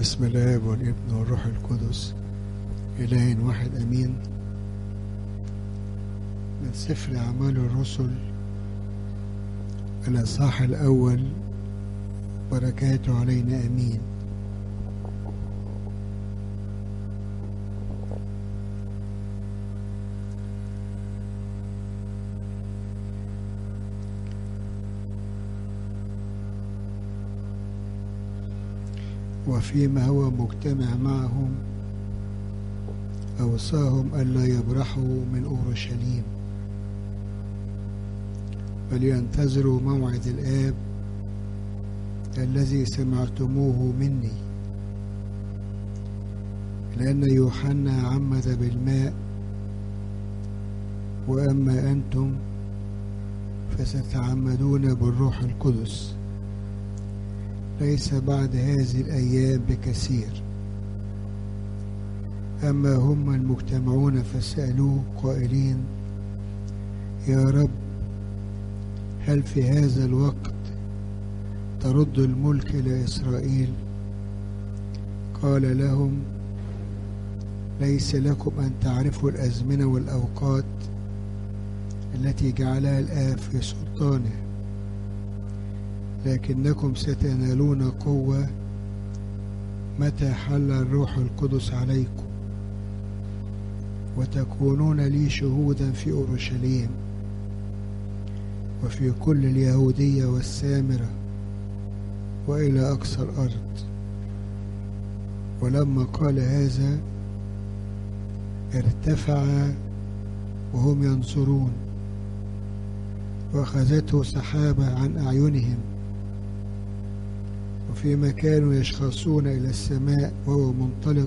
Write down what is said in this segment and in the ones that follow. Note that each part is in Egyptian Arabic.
بسم الله والابن والروح القدس إله واحد أمين من سفر أعمال الرسل الإصحاح الأول بركاته علينا أمين وفيما هو مجتمع معهم أوصاهم ألا يبرحوا من أورشليم بل ينتظروا موعد الآب الذي سمعتموه مني لأن يوحنا عمد بالماء وأما أنتم فستعمدون بالروح القدس ليس بعد هذه الأيام بكثير أما هم المجتمعون فسألوه قائلين يا رب هل في هذا الوقت ترد الملك إلى إسرائيل قال لهم ليس لكم أن تعرفوا الأزمنة والأوقات التي جعلها الآب في سلطانه لكنكم ستنالون قوة متى حل الروح القدس عليكم وتكونون لي شهودا في أورشليم وفي كل اليهودية والسامرة وإلى أقصى الأرض ولما قال هذا ارتفع وهم ينظرون وأخذته سحابة عن أعينهم وفيما كانوا يشخصون إلى السماء وهو منطلق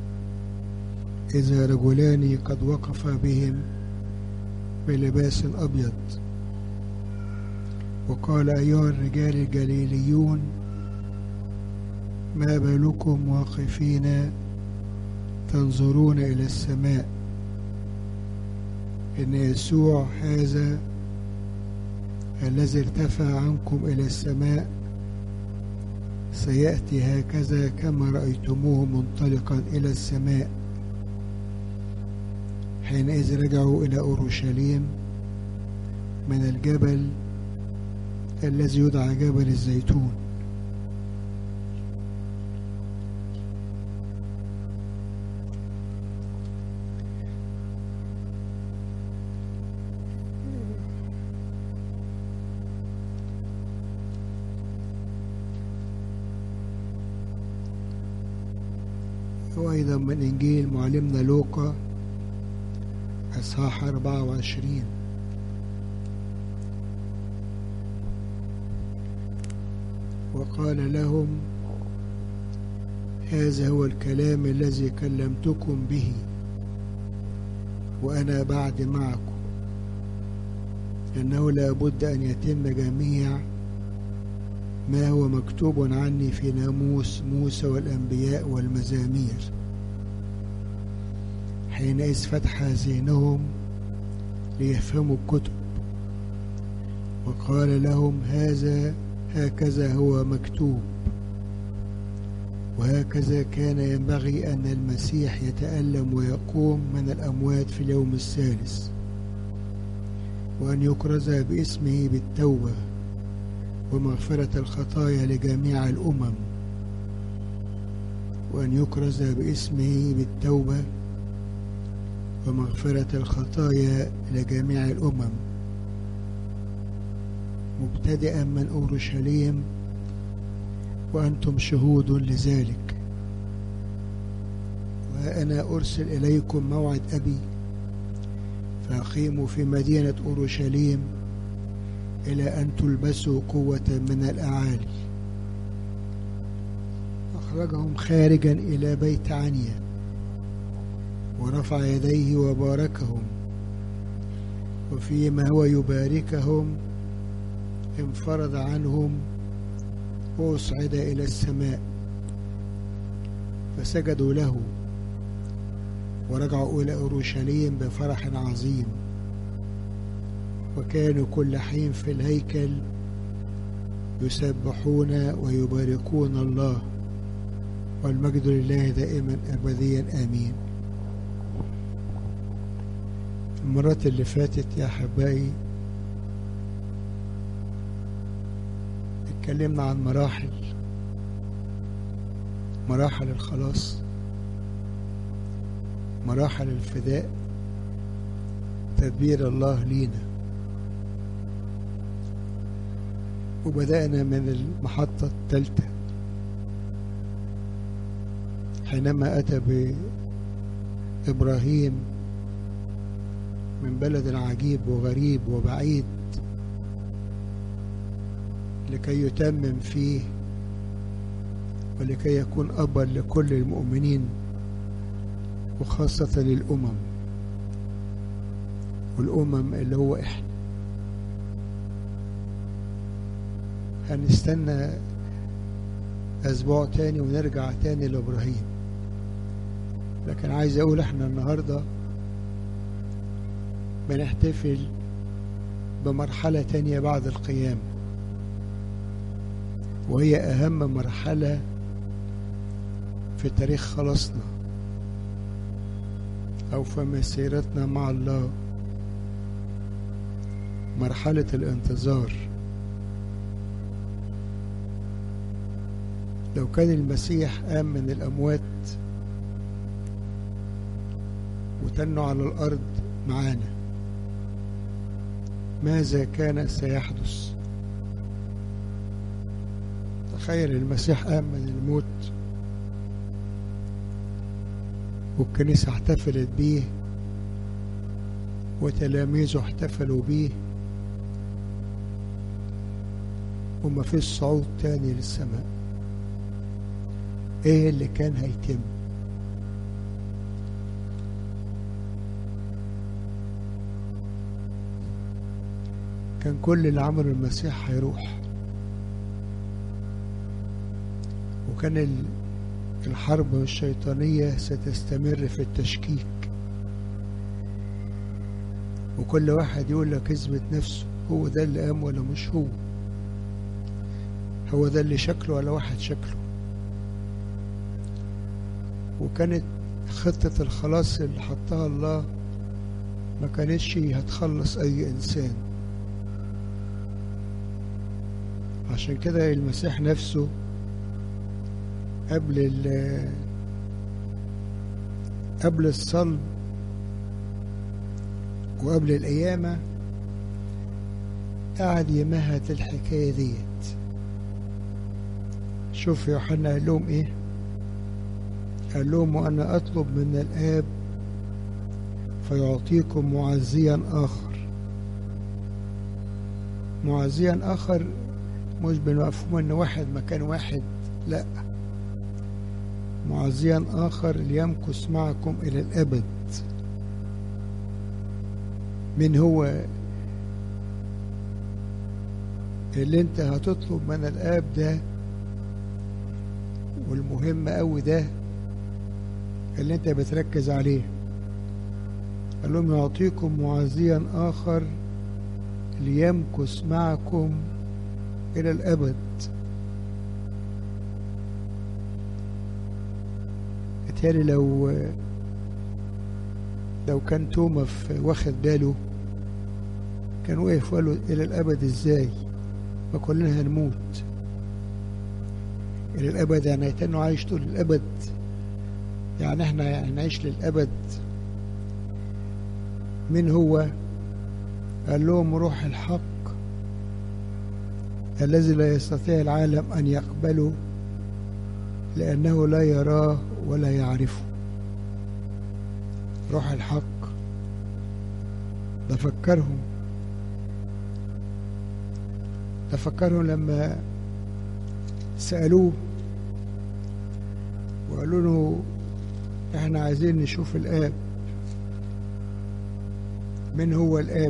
إذا رجلان قد وقفا بهم بلباس أبيض وقال أيها الرجال الجليليون ما بالكم واقفين تنظرون إلى السماء إن يسوع هذا الذي ارتفع عنكم إلى السماء سيأتي هكذا كما رأيتموه منطلقا إلى السماء حينئذ رجعوا إلى أورشليم من الجبل الذي يدعى جبل الزيتون وأيضا من إنجيل معلمنا لوقا إصحاح 24 وقال لهم هذا هو الكلام الذي كلمتكم به وأنا بعد معكم إنه لا بد أن يتم جميع ما هو مكتوب عني في ناموس موسى والأنبياء والمزامير حينئذ فتح ذهنهم ليفهموا الكتب وقال لهم هذا هكذا هو مكتوب وهكذا كان ينبغي أن المسيح يتألم ويقوم من الأموات في اليوم الثالث وأن يكرز باسمه بالتوبة ومغفرة الخطايا لجميع الأمم وأن يكرز باسمه بالتوبة ومغفرة الخطايا لجميع الأمم مبتدئا من أورشليم وأنتم شهود لذلك وأنا أرسل إليكم موعد أبي فأقيموا في مدينة أورشليم إلى أن تلبسوا قوة من الأعالي أخرجهم خارجا إلى بيت عنيا ورفع يديه وباركهم وفيما هو يباركهم انفرد عنهم وأصعد إلى السماء فسجدوا له ورجعوا إلى أورشليم بفرح عظيم وكانوا كل حين في الهيكل يسبحون ويباركون الله والمجد لله دائما أبديا آمين المرات اللي فاتت يا أحبائي اتكلمنا عن مراحل مراحل الخلاص مراحل الفداء تدبير الله لينا وبدأنا من المحطة الثالثة حينما أتى بإبراهيم من بلد عجيب وغريب وبعيد لكي يتمم فيه ولكي يكون أبا لكل المؤمنين وخاصة للأمم والأمم اللي هو إحنا هنستنى أسبوع تاني ونرجع تاني لإبراهيم لكن عايز أقول إحنا النهاردة بنحتفل بمرحلة تانية بعد القيامة وهي أهم مرحلة في تاريخ خلاصنا أو في مسيرتنا مع الله مرحلة الانتظار لو كان المسيح قام من الأموات وتنوا على الأرض معانا ماذا كان سيحدث تخيل المسيح قام من الموت والكنيسة احتفلت بيه وتلاميذه احتفلوا بيه وما فيش صعود تاني للسماء ايه اللي كان هيتم كان كل اللي عمله المسيح هيروح وكان الحرب الشيطانية ستستمر في التشكيك وكل واحد يقول لك اثبت نفسه هو ده اللي قام ولا مش هو هو ده اللي شكله ولا واحد شكله وكانت خطة الخلاص اللي حطها الله ما كانتش هتخلص أي إنسان عشان كده المسيح نفسه قبل قبل الصلب وقبل القيامة قعد يمهد الحكاية ديت شوف يوحنا قال لهم ايه قال لهم وانا اطلب من الاب فيعطيكم معزيا اخر معزيا اخر مش بالمفهوم ان واحد مكان واحد لا معزيا آخر ليمكث معكم إلى الأبد من هو اللي انت هتطلب من الآب ده والمهم أوي ده اللي انت بتركز عليه قال لهم يعطيكم معزيا آخر ليمكث معكم إلى الأبد بالتالي لو لو كان توما واخد باله كان واقف وقال له إلى الأبد إزاي ما كلنا هنموت إلى الأبد يعني هيتنوا عايش طول الأبد يعني احنا هنعيش للأبد من هو قال لهم روح الحق الذي لا يستطيع العالم أن يقبله لأنه لا يراه ولا يعرفه روح الحق ده فكرهم ده فكرهم لما سألوه وقالوا له احنا عايزين نشوف الآب من هو الآب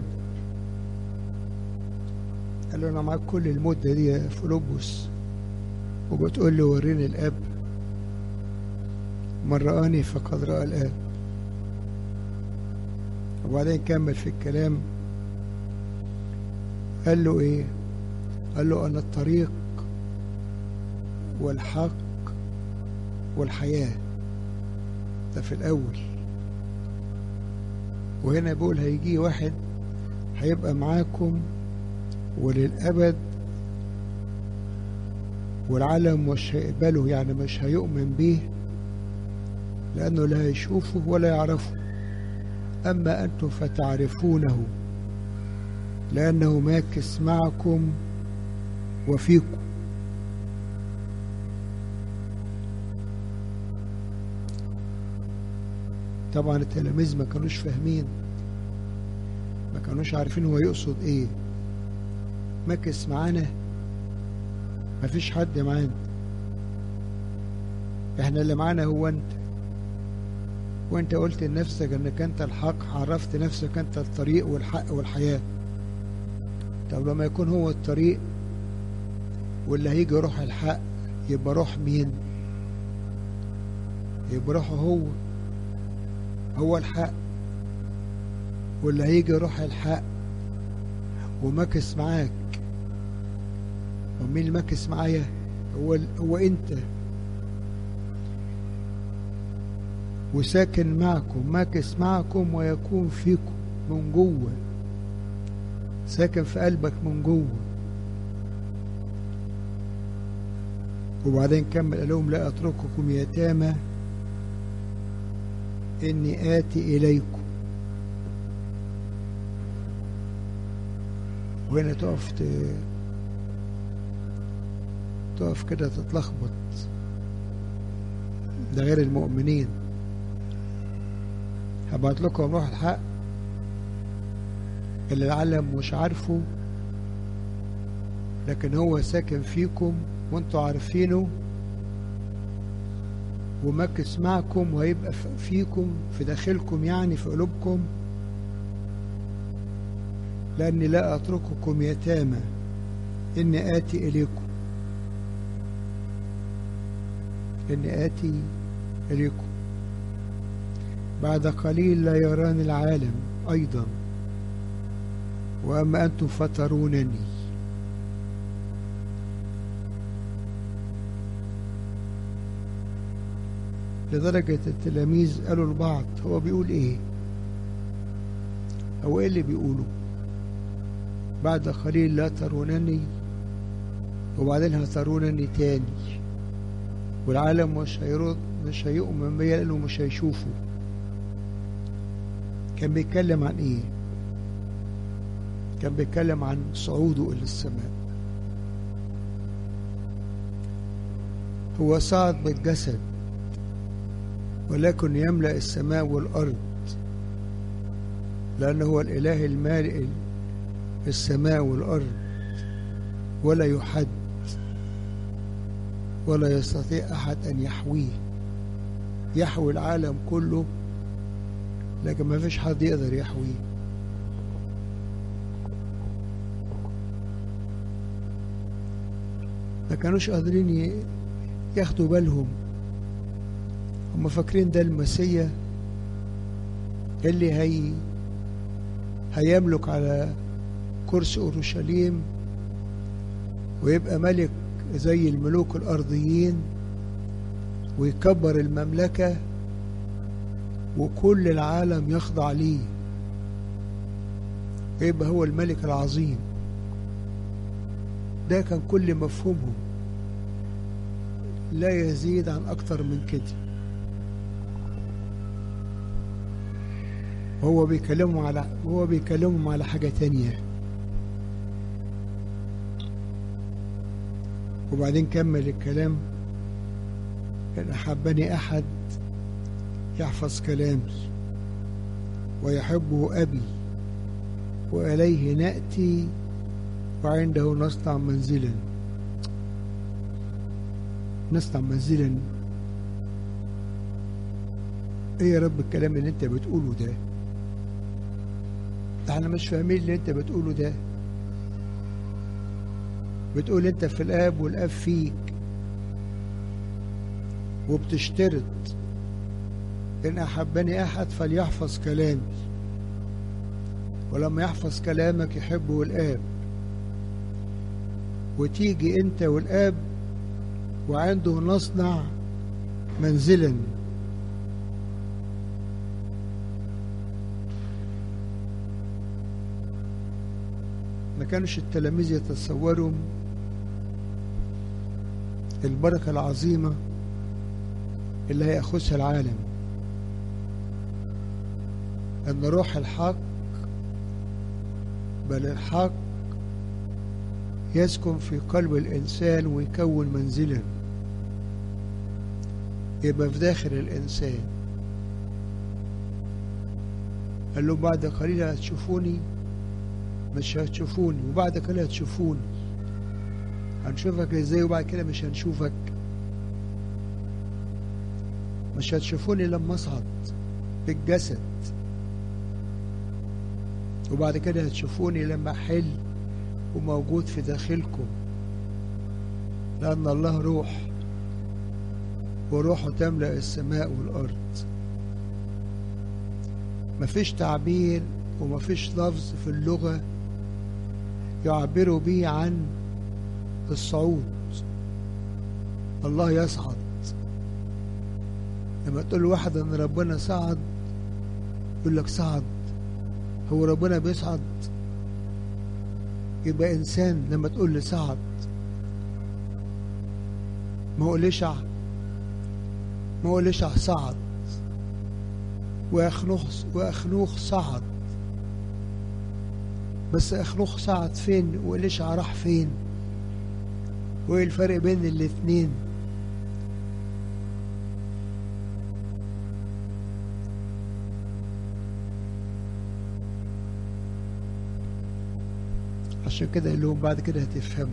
قال له انا معاك كل المدة دي يا فيلبس وبتقول لي وريني الآب من رآني فقد رأى الآب وبعدين كمل في الكلام قال له ايه قال له انا الطريق والحق والحياة ده في الأول وهنا بيقول هيجي واحد هيبقى معاكم وللأبد والعالم مش هيقبله يعني مش هيؤمن به لأنه لا يشوفه ولا يعرفه أما أنتم فتعرفونه لأنه ماكس معكم وفيكم طبعا التلاميذ ما كانوش فاهمين ما كانوش عارفين هو يقصد ايه ماكس معانا ما فيش حد معانا احنا اللي معانا هو انت وانت قلت لنفسك انك انت الحق عرفت نفسك انت الطريق والحق والحياة طب لما يكون هو الطريق واللي هيجي روح الحق يبقى روح مين يبقى روحه هو هو الحق واللي هيجي روح الحق ومكس معاك ومين اللي مكس معايا هو هو انت وساكن معكم ماكس معكم ويكون فيكم من جوه ساكن في قلبك من جوه وبعدين كمل قال لهم لا اترككم يتامى اني اتي اليكم وهنا تقف ت... تقف كده تتلخبط ده غير المؤمنين هبعت لكم روح الحق اللي العالم مش عارفه لكن هو ساكن فيكم وانتوا عارفينه ومكس معكم وهيبقى فيكم في داخلكم يعني في قلوبكم لأني لا أترككم يتامى إني آتي إليكم إني آتي إليكم بعد قليل لا يراني العالم أيضا وأما أنتم فترونني لدرجة التلاميذ قالوا لبعض هو بيقول إيه هو إيه اللي بيقوله بعد قليل لا ترونني وبعدين هترونني تاني والعالم مش هيرد مش هيؤمن بيا لأنه مش هيشوفه كان بيتكلم عن ايه كان بيتكلم عن صعوده الى السماء هو صعد بالجسد ولكن يملأ السماء والأرض لأنه هو الإله المالئ السماء والأرض ولا يحد ولا يستطيع أحد أن يحويه يحوي العالم كله لكن ما فيش حد يقدر يحويه ما كانوش قادرين ياخدوا بالهم هم فاكرين ده المسيا اللي هي هيملك على كرسي اورشليم ويبقى ملك زي الملوك الارضيين ويكبر المملكه وكل العالم يخضع ليه يبقى هو الملك العظيم ده كان كل مفهومهم لا يزيد عن أكتر من كده هو بيكلمهم على هو بيكلمهم على حاجة تانية وبعدين كمل الكلام إن أحبني أحد يحفظ كلامي ويحبه أبي وإليه نأتي وعنده نصنع منزلا نصنع منزلا ايه يا رب الكلام اللي انت بتقوله ده احنا مش فاهمين اللي انت بتقوله ده بتقول انت في الاب والاب فيك وبتشترط إن أحبني أحد فليحفظ كلامي ولما يحفظ كلامك يحبه الآب وتيجي أنت والآب وعنده نصنع منزلا ما كانش التلاميذ يتصوروا البركة العظيمة اللي هيأخذها العالم أن روح الحق بل الحق يسكن في قلب الإنسان ويكون منزلا يبقى في داخل الإنسان قال له بعد قليل هتشوفوني مش هتشوفوني وبعد كده هتشوفوني هنشوفك ازاي وبعد كده مش هنشوفك مش هتشوفوني لما اصعد بالجسد وبعد كده هتشوفوني لما احل وموجود في داخلكم لأن الله روح وروحه تملأ السماء والأرض مفيش تعبير ومفيش لفظ في اللغة يعبروا به عن الصعود الله يصعد لما تقول لواحد ان ربنا صعد يقول لك صعد هو ربنا بيصعد يبقى انسان لما تقول لي صعد ما هو ليشع ما هو ليشع صعد واخنوخ واخنوخ صعد بس اخنوخ صعد فين وليشع راح فين وايه الفرق بين الاتنين عشان كده قال لهم بعد كده هتفهموا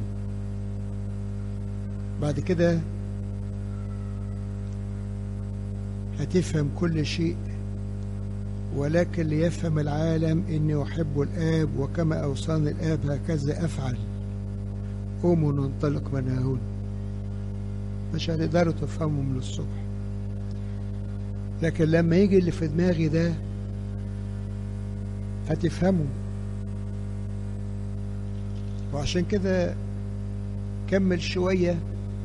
بعد كده هتفهم كل شيء ولكن ليفهم العالم اني احب الاب وكما اوصاني الاب هكذا افعل قوموا ننطلق من هنا مش هتقدروا تفهموا من الصبح لكن لما يجي اللي في دماغي ده هتفهموا وعشان كده كمل شوية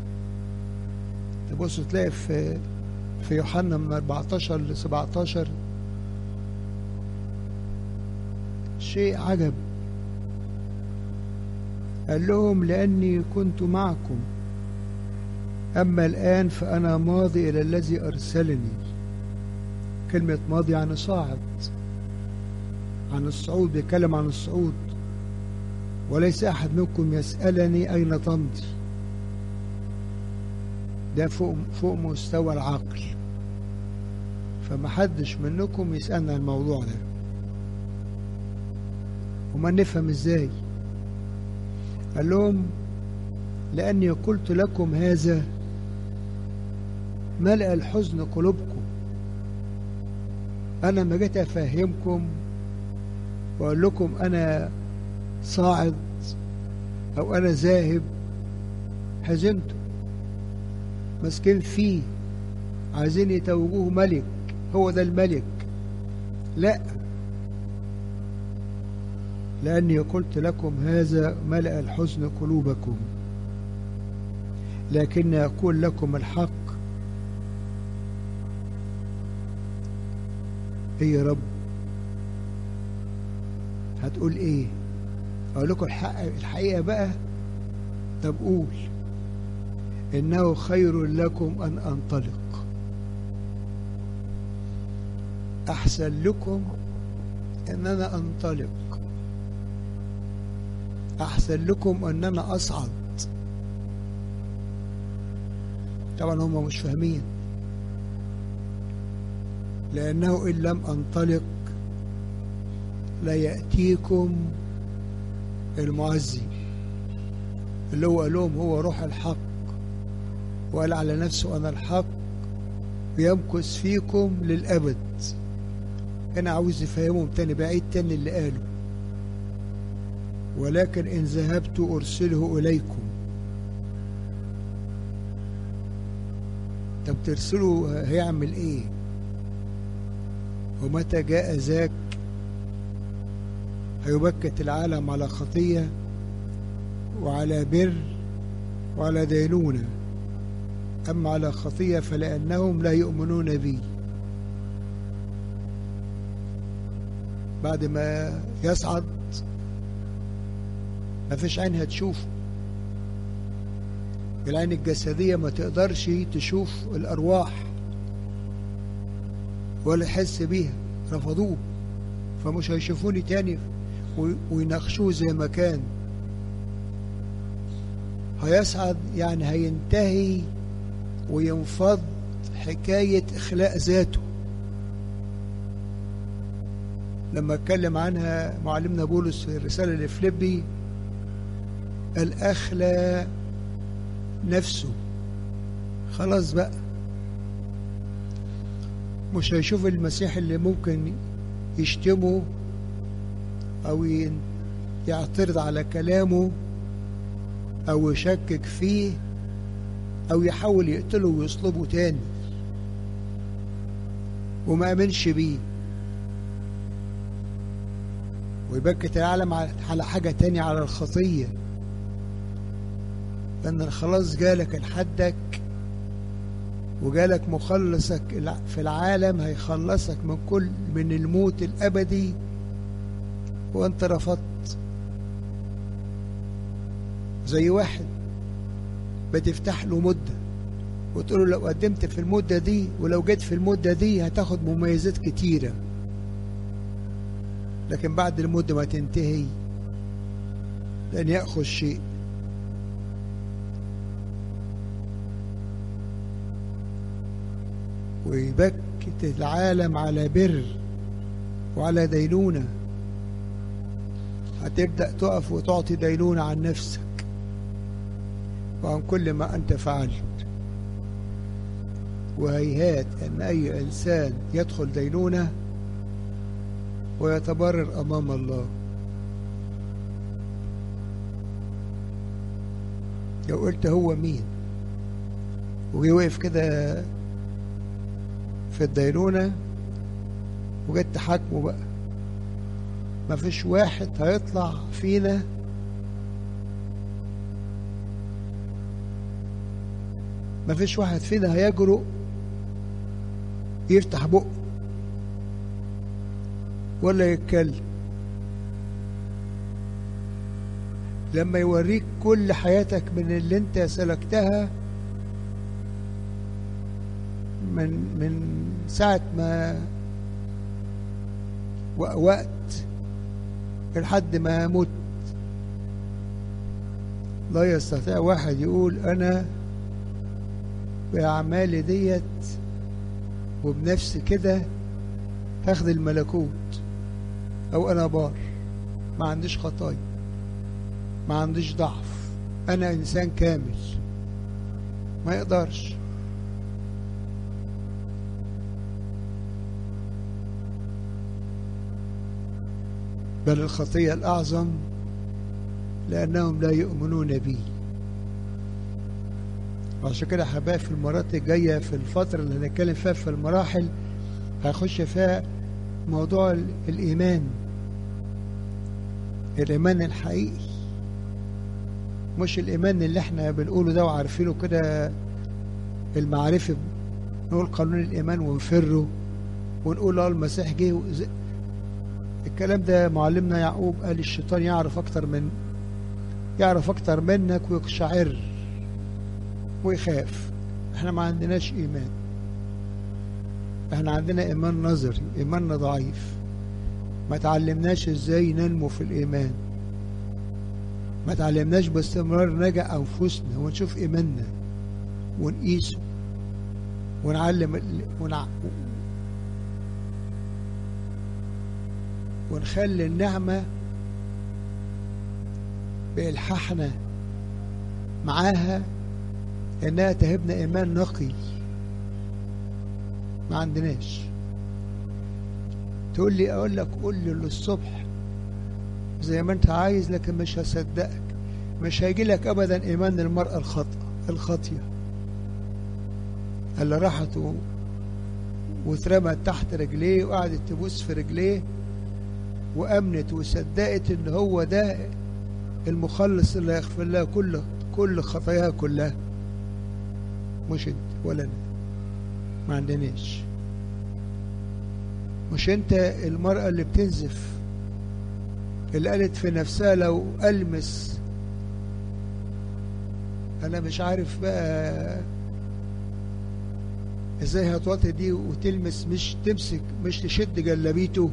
تبص تلاقي في في يوحنا من 14 ل 17 شيء عجب قال لهم لأني كنت معكم أما الآن فأنا ماضي إلى الذي أرسلني كلمة ماضي عن صاعد عن الصعود بيتكلم عن الصعود وليس أحد منكم يسألني أين تمضي ده فوق فوق مستوى العقل فما حدش منكم يسألنا الموضوع ده وما نفهم ازاي قال لهم لأني قلت لكم هذا ملأ الحزن قلوبكم أنا ما جيت أفهمكم وأقول لكم أنا صاعد أو أنا ذاهب حزنتم ماسكين فيه عايزين يتوجوه ملك هو ده الملك لا لأني قلت لكم هذا ملأ الحزن قلوبكم لكن أقول لكم الحق إيه يا رب هتقول إيه أقول لكم الحق الحقيقة بقى طب قول إنه خير لكم أن أنطلق أحسن لكم إن أنا أنطلق أحسن لكم أن أنا أصعد طبعا هم مش فاهمين لأنه إن لم أنطلق لا يأتيكم المعزي اللي هو قال لهم هو روح الحق وقال على نفسه أنا الحق يمكث فيكم للأبد أنا عاوز يفهمهم تاني بعيد تاني اللي قاله ولكن إن ذهبت أرسله إليكم طب ترسله هيعمل إيه ومتى جاء ذاك هيبكت العالم على خطية وعلى بر وعلى دينونة أما على خطية فلأنهم لا يؤمنون بي بعد ما يصعد ما فيش عين هتشوفه العين الجسدية ما تقدرش تشوف الأرواح ولا تحس بيها رفضوه فمش هيشوفوني تاني ويناقشوه زي ما كان هيصعد يعني هينتهي وينفض حكاية إخلاء ذاته لما اتكلم عنها معلمنا بولس في الرسالة لفليبي قال أخلى نفسه خلاص بقى مش هيشوف المسيح اللي ممكن يشتمه أو يعترض على كلامه أو يشكك فيه أو يحاول يقتله ويصلبه تاني وما أمنش بيه ويبكت العالم على حاجة تانية على الخطية لأن الخلاص جالك لحدك وجالك مخلصك في العالم هيخلصك من كل من الموت الأبدي وأنت رفضت زي واحد بتفتح له مدة وتقول له لو قدمت في المدة دي ولو جيت في المدة دي هتاخد مميزات كتيرة لكن بعد المدة ما تنتهي لن يأخذ شيء ويبكت العالم على بر وعلى دينونة هتبدأ تقف وتعطي دينونة عن نفسك وعن كل ما أنت فعلت وهيهات أن أي إنسان يدخل دينونة ويتبرر أمام الله لو قلت هو مين وجي وقف كده في الدينونة وجيت تحاكمه بقى ما فيش واحد هيطلع فينا ما فيش واحد فينا هيجرؤ يفتح بقه ولا يتكلم لما يوريك كل حياتك من اللي انت سلكتها من من ساعة ما وقت لحد ما مت لا يستطيع واحد يقول أنا بأعمالي ديت وبنفسي كده هاخد الملكوت أو أنا بار ما عنديش خطايا ما عنديش ضعف أنا إنسان كامل ما يقدرش بل الخطية الأعظم لأنهم لا يؤمنون بي عشان كده حبايب في المرات الجاية في الفترة اللي هنتكلم فيها في المراحل هيخش فيها موضوع الإيمان الإيمان الحقيقي مش الإيمان اللي احنا بنقوله ده وعارفينه كده المعرفة نقول قانون الإيمان ونفره ونقول اه المسيح جه الكلام ده معلمنا يعقوب قال الشيطان يعرف أكتر من يعرف أكتر منك ويقشعر ويخاف احنا ما عندناش إيمان احنا عندنا إيمان نظري إيماننا ضعيف ما تعلمناش ازاي ننمو في الإيمان ما تعلمناش باستمرار نراجع أنفسنا ونشوف إيماننا ونقيسه ونعلم ونع... ونخلي النعمة بإلحاحنا معاها إنها تهبنا إيمان نقي ما عندناش تقول لي أقول لك قول لي للصبح زي ما أنت عايز لكن مش هصدقك مش هيجي لك أبدا إيمان المرأة الخطأ الخاطية اللي راحت و... واترمت تحت رجليه وقعدت تبوس في رجليه وأمنت وصدقت إن هو ده المخلص اللي يغفر لها كل كل خطاياها كلها مش انت ولا انا ما عندناش مش انت المرأة اللي بتنزف اللي قالت في نفسها لو ألمس أنا مش عارف بقى ازاي هتوطي دي وتلمس مش تمسك مش تشد جلابيته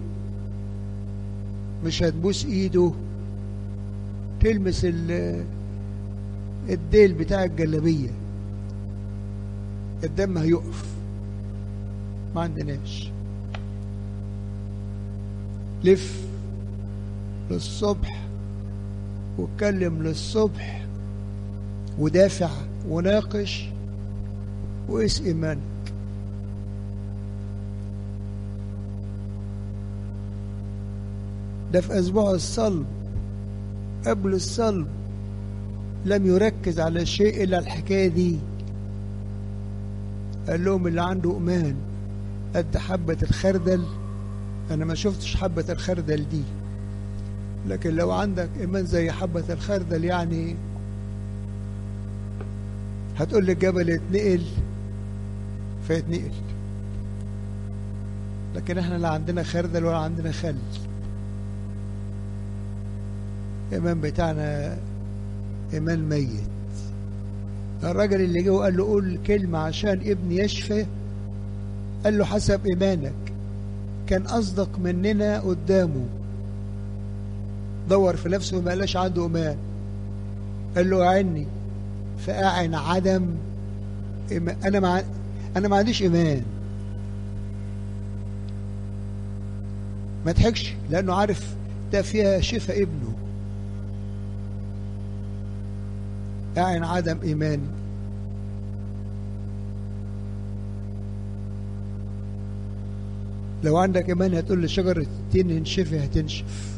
مش هتبوس ايده تلمس الديل بتاع الجلابية الدم هيقف ما عندناش لف للصبح واتكلم للصبح ودافع وناقش وقس ايمانك ده في اسبوع الصلب قبل الصلب لم يركز على شيء الا الحكايه دي قال لهم اللي عنده ايمان قد حبه الخردل انا ما شفتش حبه الخردل دي لكن لو عندك ايمان زي حبه الخردل يعني هتقول للجبل اتنقل فيتنقل لكن احنا لا عندنا خردل ولا عندنا خل الايمان بتاعنا ايمان ميت الراجل اللي جه وقال له قول كلمة عشان ابني يشفى قال له حسب ايمانك كان اصدق مننا قدامه دور في نفسه ما قالش عنده ايمان قال له اعني فاعن عدم إيمان. انا مع انا ما عنديش ايمان ما تحكش لانه عارف ده فيها شفاء ابنه اعن عدم ايمان لو عندك ايمان هتقول لشجرة التين انشفي هتنشف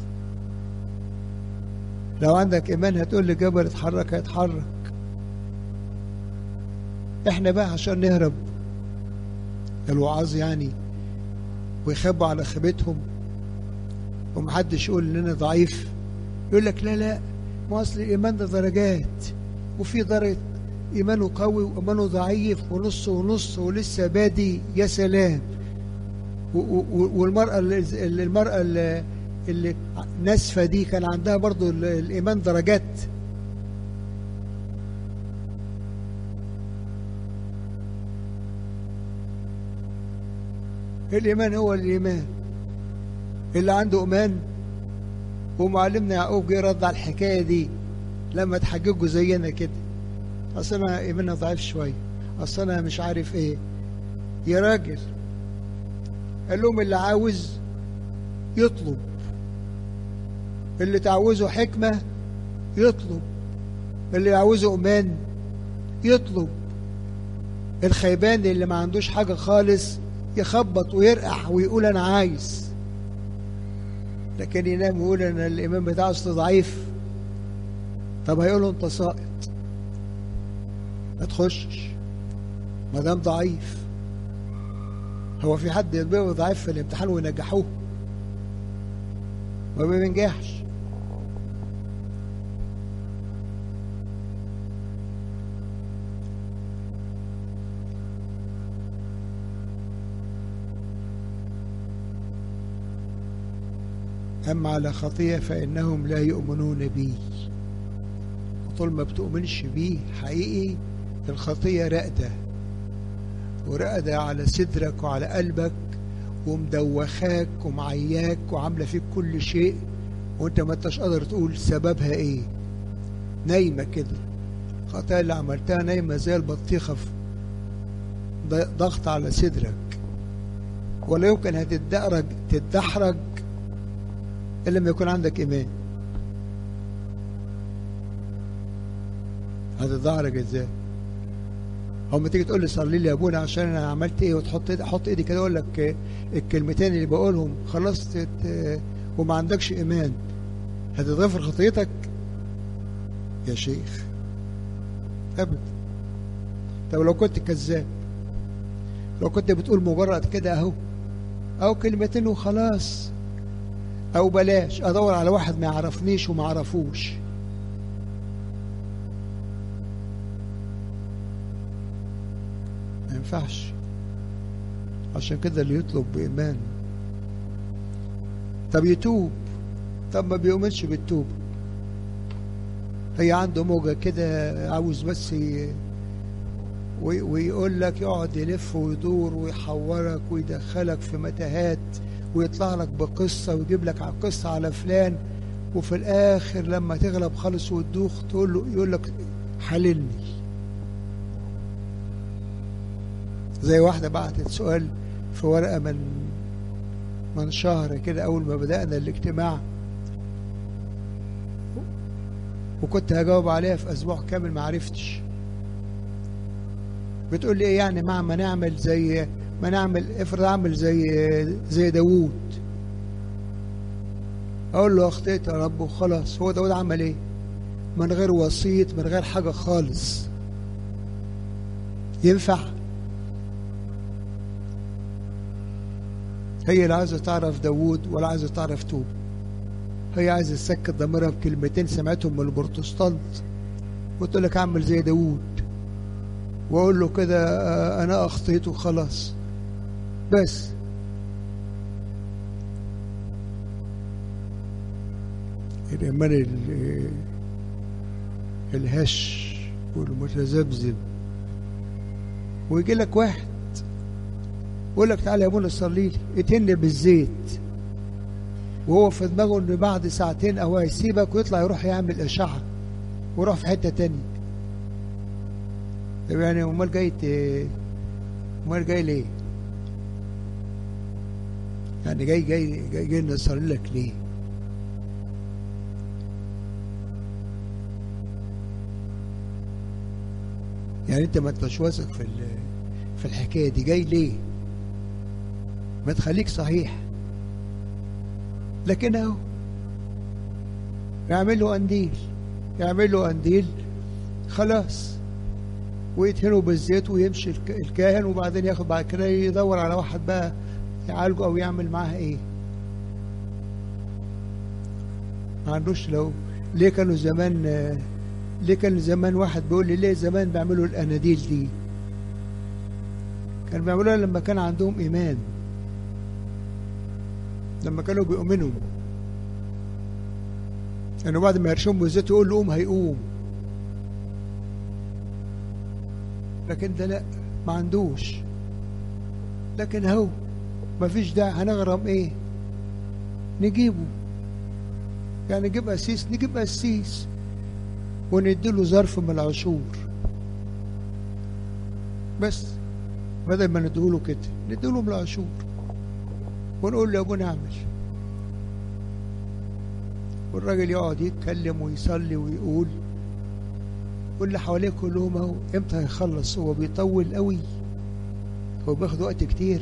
لو عندك ايمان هتقول لجبل اتحرك هيتحرك احنا بقى عشان نهرب الوعاظ يعني ويخبوا على خيبتهم ومحدش يقول اننا ضعيف يقول لك لا لا ما اصل الايمان ده درجات وفي درجه ايمانه قوي وايمانه ضعيف ونص ونص ولسه بادي يا سلام والمراه اللي المراه اللي, اللي ناسفه دي كان عندها برضو الايمان درجات الايمان هو الايمان اللي عنده ايمان ومعلمنا يعقوب جه رد على الحكايه دي لما تحججوا زينا كده اصل انا ايماننا ضعيف شويه اصل انا مش عارف ايه يا راجل قال لهم اللي عاوز يطلب اللي تعوزه حكمه يطلب اللي يعوزه ايمان يطلب الخيبان اللي ما عندوش حاجه خالص يخبط ويرقح ويقول انا عايز لكن ينام ويقول انا الايمان بتاعه اصل ضعيف طب هيقول له انت ساقط ما تخشش ما دام ضعيف هو في حد يبقى ضعيف في الامتحان وينجحوه ما بينجحش أما على خطية فإنهم لا يؤمنون بي طول ما بتؤمنش بيه حقيقي الخطية راقدة وراقدة على صدرك وعلى قلبك ومدوخاك ومعياك وعاملة فيك كل شيء وانت ما انتش قادر تقول سببها ايه نايمة كده الخطايا اللي عملتها نايمة زي البطيخة ضغط على صدرك ولا يمكن هتتدحرج تتدحرج إلا لما يكون عندك إيمان هتتدحرج إزاي؟ أو ما تيجي تقول لي صلي لي يا أبونا عشان أنا عملت إيه وتحط إيدي حط إيدي كده أقول لك الكلمتين اللي بقولهم خلاص تت... وما عندكش إيمان هتتغفر خطيتك يا شيخ أبدا طب لو كنت كذاب لو كنت بتقول مجرد كده أهو أو كلمتين وخلاص او بلاش ادور على واحد ما يعرفنيش وما عرفوش ينفعش عشان كده اللي يطلب بإيمان طب يتوب طب ما بيؤمنش بالتوبة هي عنده موجة كده عاوز بس ي... وي- ويقول لك يقعد يلف ويدور ويحورك ويدخلك في متاهات ويطلع لك بقصة ويجيب لك على قصة على فلان وفي الآخر لما تغلب خالص وتدوخ تقول له يقول لك حللني زي واحدة بعتت سؤال في ورقة من من شهر كده أول ما بدأنا الاجتماع وكنت هجاوب عليها في أسبوع كامل ما عرفتش بتقول لي ايه يعني مع ما نعمل زي ما نعمل افرض اعمل زي زي داوود اقول له اخطيت يا رب وخلاص هو داوود عمل ايه من غير وسيط من غير حاجه خالص ينفع هي لا عايزه تعرف داوود ولا عايزه تعرف توب هي عايزه تسكت ضميرها بكلمتين سمعتهم من البروتستانت وتقول لك اعمل زي داوود واقول له كده آه، انا اخطيت وخلاص بس الايمان ال- الهش والمتذبذب ويجي لك واحد يقول لك تعالى يا ابونا صلي لي اتن بالزيت وهو في دماغه ان بعد ساعتين او هيسيبك ويطلع يروح يعمل اشعه ويروح في حته تانية طب يعني امال جاي ت- امال جاي ليه؟ يعني جاي جاي جاي, جاي نصلي لك ليه؟ يعني انت ما انتش واثق في ال- في الحكايه دي جاي ليه؟ ما تخليك صحيح لكن اهو يعمل له قنديل يعمل له قنديل خلاص ويدهنوا بالزيت ويمشي الك- الكاهن وبعدين ياخد بعد كده يدور على واحد بقى يعالجه او يعمل معاه ايه ما عندوش لو ليه كانوا زمان آه، ليه كان زمان واحد بيقول لي ليه زمان بيعملوا الاناديل دي كانوا بيعملوها لما كان عندهم ايمان لما كانوا بيؤمنوا انه بعد ما يرشموا بالزيت يقول له قوم هيقوم لكن ده لا ما عندوش لكن هو ما فيش داعي هنغرم ايه نجيبه يعني نجيب قسيس نجيب قسيس ونديله ظرف من العشور بس بدل ما نديله كده نديله من العشور ونقول له يا ابونا اعمل والراجل يقعد يتكلم ويصلي ويقول واللي حواليه كلهم اهو امتى هيخلص هو بيطول قوي هو بياخد وقت كتير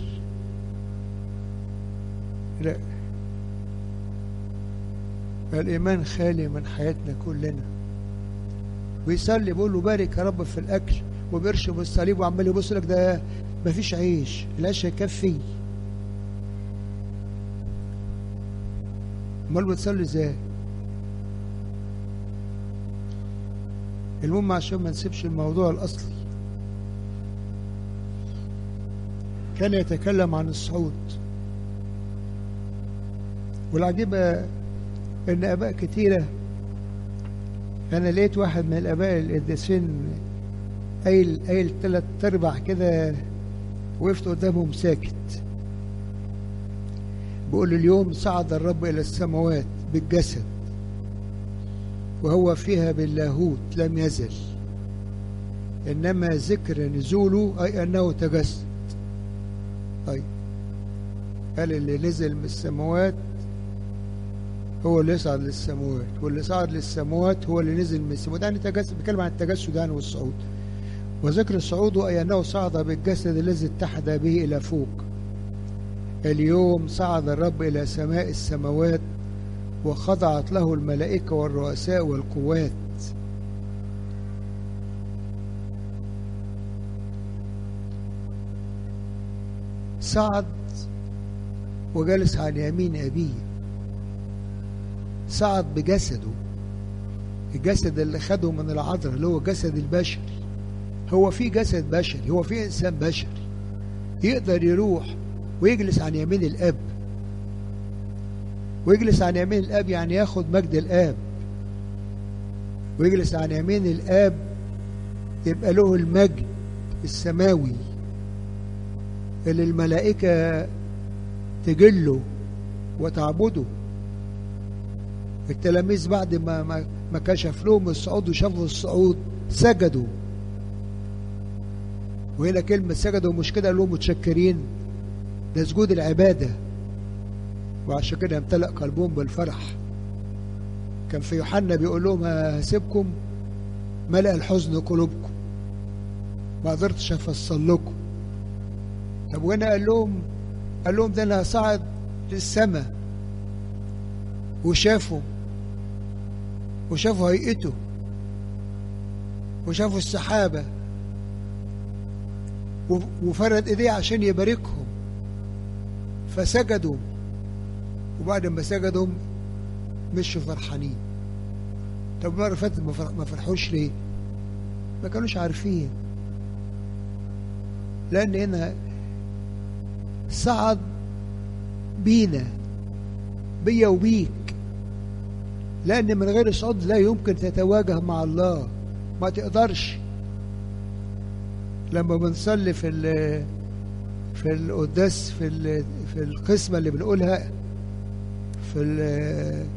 لا الإيمان خالي من حياتنا كلنا ويصلي بيقول له بارك يا رب في الأكل وبيرشم الصليب وعمال يبص لك ده مفيش عيش العيش هيكفي امال بتصلي ازاي المهم عشان ما نسيبش الموضوع الأصلي كان يتكلم عن الصعود والعجيبة إن آباء كتيرة أنا لقيت واحد من الآباء القديسين قايل قايل تلات أرباع كده وقفت قدامهم ساكت بيقول اليوم صعد الرب إلى السماوات بالجسد وهو فيها باللاهوت لم يزل إنما ذكر نزوله أي أنه تجسد طيب قال اللي نزل من السماوات هو اللي يصعد للسماوات واللي صعد للسماوات هو اللي نزل من السماوات يعني تجسد بيتكلم عن التجسد يعني والصعود وذكر صعوده أي أنه صعد بالجسد الذي اتحد به إلى فوق اليوم صعد الرب إلى سماء السماوات وخضعت له الملائكة والرؤساء والقوات صعد وجلس على يمين أبيه صعد بجسده الجسد اللي خده من العذراء اللي هو جسد البشر هو في جسد بشري هو في إنسان بشري يقدر يروح ويجلس عن يمين الاب ويجلس عن يمين الاب يعني ياخد مجد الاب ويجلس عن يمين الاب يبقى له المجد السماوي اللي الملائكة تجله وتعبده التلاميذ بعد ما ما, ما كشف لهم الصعود وشافوا الصعود سجدوا وهنا كلمة سجدوا مش كده قال لهم متشكرين ده سجود العبادة وعشان كده امتلأ قلبهم بالفرح كان في يوحنا بيقول لهم هسيبكم ملأ الحزن قلوبكم ما قدرتش افصل لكم طب وهنا قال لهم قال لهم ده انا صعد للسماء وشافوا وشافوا هيئته وشافوا السحابة وفرد ايديه عشان يباركهم فسجدوا وبعد ما سجدوا مشوا فرحانين طب المرة اللي فاتت ما فرحوش ليه؟ ما كانوش عارفين لأن هنا صعد بينا بيا وبيك لأن من غير صعود لا يمكن تتواجه مع الله ما تقدرش لما بنصلي في ال في القداس في ال في القسمة اللي بنقولها في ال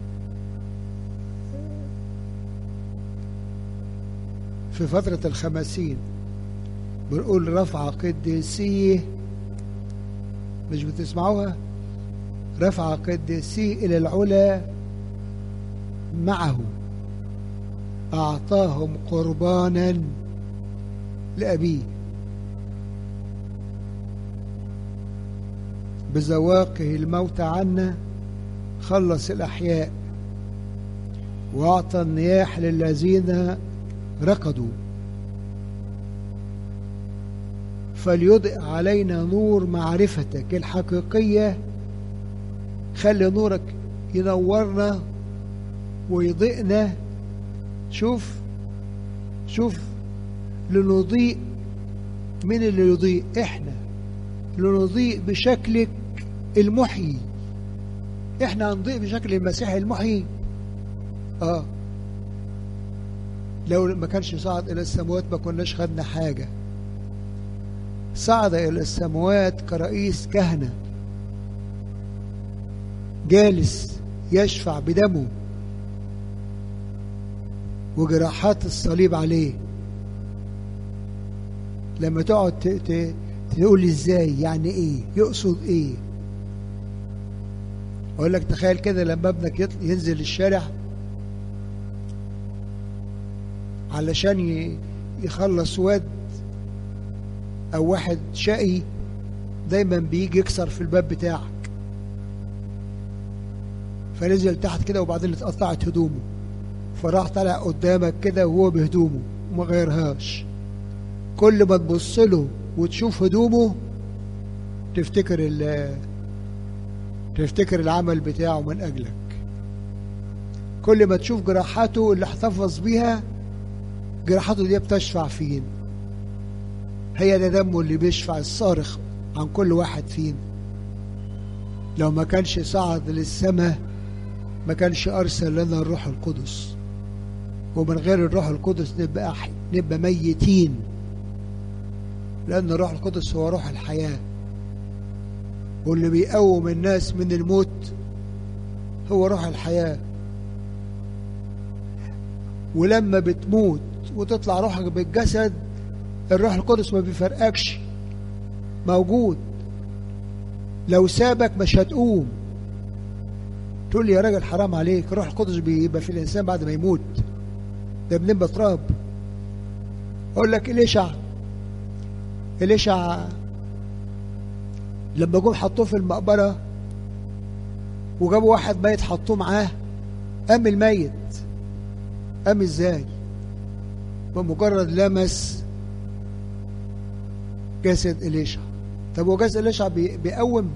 في فترة الخمسين بنقول رفع قديسيه مش بتسمعوها رفع قديسيه إلى العلا معه أعطاهم قربانا لأبيه بزواقه الموت عنا خلص الأحياء وأعطى النياح للذين رقدوا فليضئ علينا نور معرفتك الحقيقية خلي نورك ينورنا ويضئنا شوف شوف لنضيء من اللي يضيء احنا لنضيء بشكلك المحيي احنا هنضيء بشكل المسيح المحيي اه لو ما كانش صعد الى السماوات ما كناش خدنا حاجه صعد الى السماوات كرئيس كهنه جالس يشفع بدمه وجراحات الصليب عليه لما تقعد تقول ازاي يعني ايه يقصد ايه اقول لك تخيل كده لما ابنك ينزل الشارع علشان يخلص واد او واحد شقي دايما بيجي يكسر في الباب بتاعك فنزل تحت كده وبعدين اتقطعت هدومه فراح طلع قدامك كده وهو بهدومه وما غيرهاش كل ما تبص له وتشوف هدومه تفتكر ال تفتكر العمل بتاعه من أجلك كل ما تشوف جراحاته اللي احتفظ بيها جراحاته دي بتشفع فين هي ده دمه اللي بيشفع الصارخ عن كل واحد فينا لو ما كانش صعد للسماء ما كانش أرسل لنا الروح القدس ومن غير الروح القدس نبقى أحي نبقى ميتين لأن الروح القدس هو روح الحياة واللي بيقوم الناس من الموت هو روح الحياة ولما بتموت وتطلع روحك بالجسد الروح القدس ما بيفرقكش موجود لو سابك مش هتقوم تقول لي يا راجل حرام عليك الروح القدس بيبقى في الإنسان بعد ما يموت ده بنبقى تراب أقول لك إليشع إليشع لما جم حطوه في المقبرة وجابوا واحد ميت حطوه معاه قام الميت قام ازاي بمجرد لمس جسد إليشع طب هو جسد إليشع بي بيقوم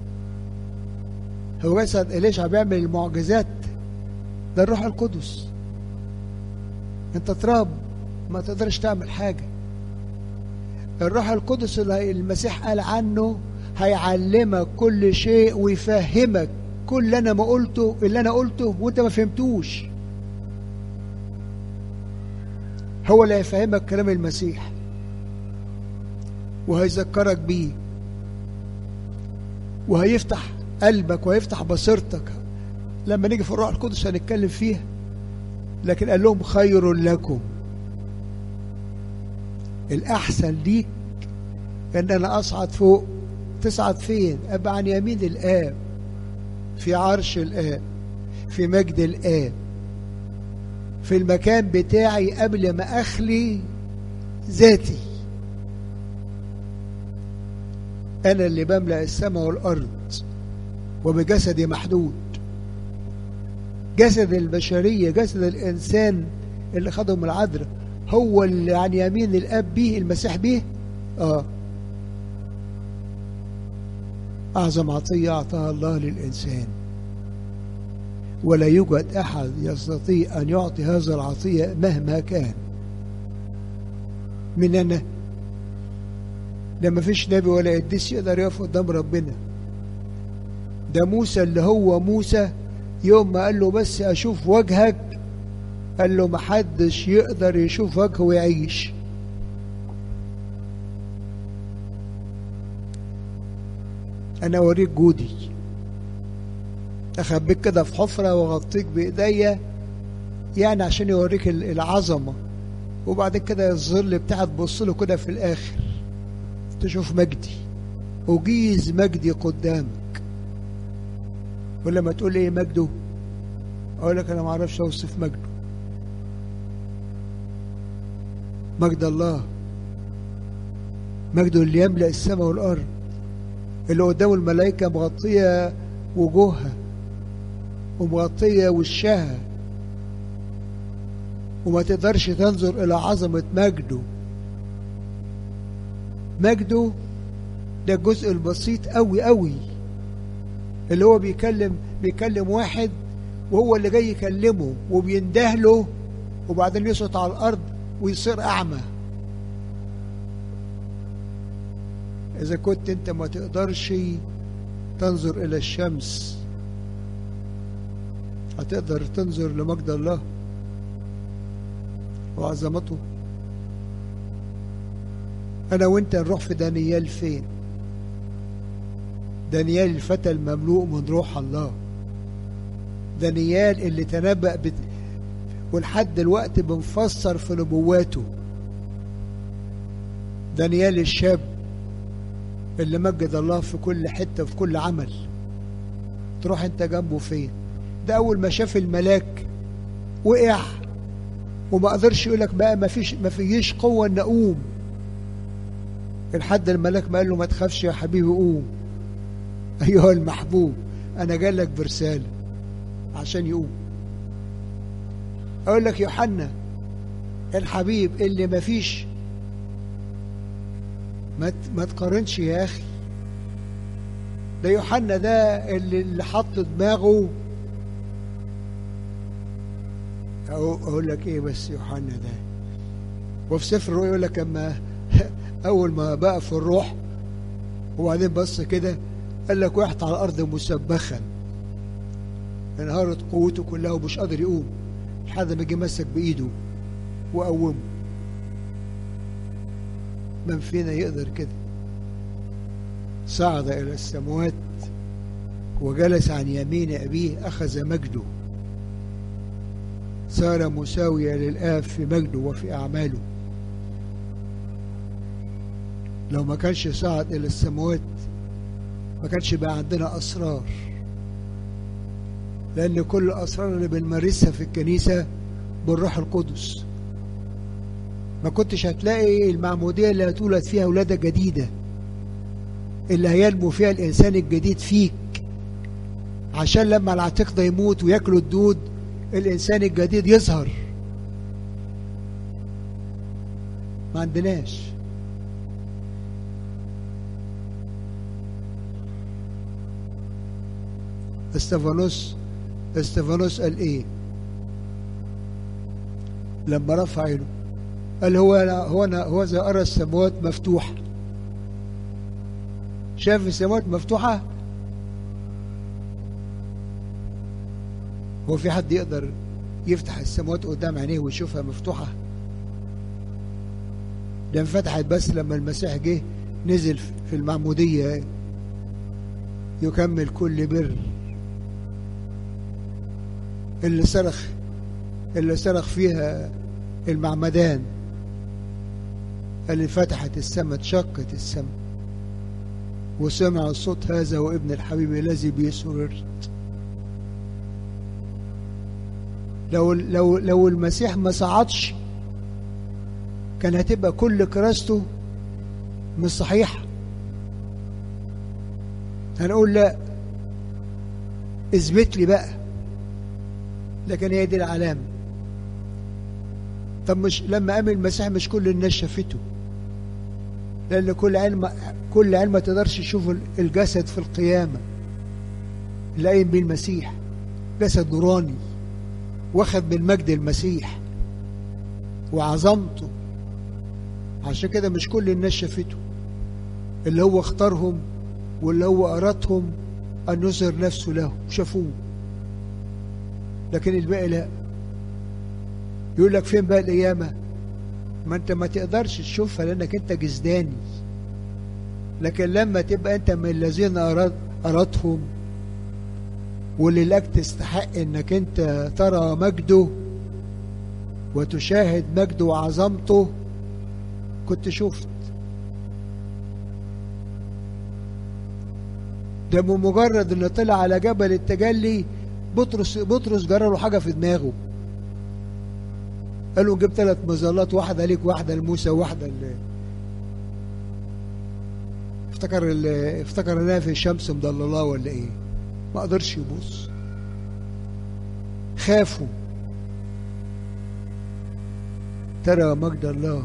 هو جسد إليشع بيعمل المعجزات ده الروح القدس انت تراب ما تقدرش تعمل حاجة الروح القدس اللي المسيح قال عنه هيعلمك كل شيء ويفهمك كل اللي انا ما قلته اللي انا قلته وانت ما فهمتوش هو اللي هيفهمك كلام المسيح وهيذكرك بيه وهيفتح قلبك وهيفتح بصيرتك لما نيجي في الروح القدس هنتكلم فيها لكن قال لهم خير لكم الأحسن ليك إن أنا أصعد فوق تصعد فين؟ أبقى عن يمين الآب في عرش الآب في مجد الآب في المكان بتاعي قبل ما أخلي ذاتي أنا اللي بملأ السماء والأرض وبجسدي محدود جسد البشرية جسد الإنسان اللي خده من العذراء هو اللي عن يمين الأب به المسيح به آه أعظم عطية أعطاها الله للإنسان ولا يوجد أحد يستطيع أن يعطي هذا العطية مهما كان من أنا لما فيش نبي ولا قديس يقدر يقف قدام ربنا ده موسى اللي هو موسى يوم ما قال له بس أشوف وجهك قال له محدش يقدر يشوف وجهه ويعيش أنا أوريك جودي أخبيك كده في حفرة وأغطيك بإيديا يعني عشان يوريك العظمة وبعد كده الظل بتاعك تبص له كده في الآخر تشوف مجدي أجيز مجدي قدامك ولما تقول إيه مجده أقول لك أنا ما أعرفش أوصف مجده مجد الله مجده اللي يملأ السماء والأرض اللي قدامه الملائكة مغطية وجوهها ومغطية وشها وما تقدرش تنظر إلى عظمة مجده مجده ده الجزء البسيط قوي قوي اللي هو بيكلم بيكلم واحد وهو اللي جاي يكلمه وبينده له وبعدين يسقط على الأرض ويصير أعمى إذا كنت أنت ما تقدرش تنظر إلى الشمس هتقدر تنظر لمجد الله وعظمته أنا وأنت نروح في دانيال فين دانيال الفتى المملوء من روح الله دانيال اللي تنبأ بت... ولحد دلوقتي بنفسر في نبواته دانيال الشاب اللي مجد الله في كل حتة في كل عمل تروح انت جنبه فين ده اول ما شاف الملاك وقع وما قدرش يقول لك بقى ما فيش ما فيش قوه ان اقوم لحد الملاك ما قال له ما تخافش يا حبيبي قوم ايها المحبوب انا جاي لك برساله عشان يقوم اقول لك يوحنا الحبيب اللي ما فيش ما ما تقارنش يا اخي ده يوحنا ده اللي, اللي حط دماغه أو اقول لك ايه بس يوحنا ده وفي سفر الرؤيا يقول لك اما اول ما بقى في الروح وبعدين بص كده قال لك وقعت على الارض مسبخا انهارت قوته كلها ومش قادر يقوم لحد ما جه مسك بايده وقومه من فينا يقدر كده صعد إلى السماوات وجلس عن يمين أبيه أخذ مجده صار مساويا للآب في مجده وفي أعماله لو ما كانش صعد إلى السماوات ما كانش بقى عندنا أسرار لأن كل الأسرار اللي بنمارسها في الكنيسة بالروح القدس ما كنتش هتلاقي المعمودية اللي هتولد فيها ولادة جديدة اللي هينمو فيها الإنسان الجديد فيك عشان لما العتيق ده يموت وياكلوا الدود الإنسان الجديد يظهر ما عندناش استفانوس استفانوس قال ايه لما رفع عينه قال هو أنا هو أنا هو إذا أرى السماوات مفتوحة شاف السماوات مفتوحة هو في حد يقدر يفتح السماوات قدام عينيه ويشوفها مفتوحة ده انفتحت بس لما المسيح جه نزل في المعمودية يكمل كل بر اللي صرخ اللي صرخ فيها المعمدان اللي فتحت السماء اتشقت السماء وسمع الصوت هذا وابن الحبيب الذي به سررت لو لو لو المسيح ما صعدش كان هتبقى كل كراسته مش صحيحه هنقول لا اثبت لي بقى لكن هي دي العلامه طب مش لما قام المسيح مش كل الناس شافته لان كل علم كل علم ما تقدرش تشوف الجسد في القيامه اللي قايم بيه المسيح جسد نوراني واخد من مجد المسيح وعظمته عشان كده مش كل الناس شافته اللي هو اختارهم واللي هو أرادهم أن يظهر نفسه له شافوه لكن الباقي لا يقول لك فين بقى القيامة ما انت ما تقدرش تشوفها لانك انت جزداني لكن لما تبقى انت من الذين أراد أرادهم واللي لك تستحق انك انت ترى مجده وتشاهد مجده وعظمته كنت شفت ده بمجرد انه طلع على جبل التجلي بطرس بطرس جرى له حاجه في دماغه قال له جيب ثلاث مظلات واحده ليك واحده لموسى وواحده ل... افتكر ال... افتكر انها في الشمس مضللاه ولا ايه ما قدرش يبص خافوا ترى مجد الله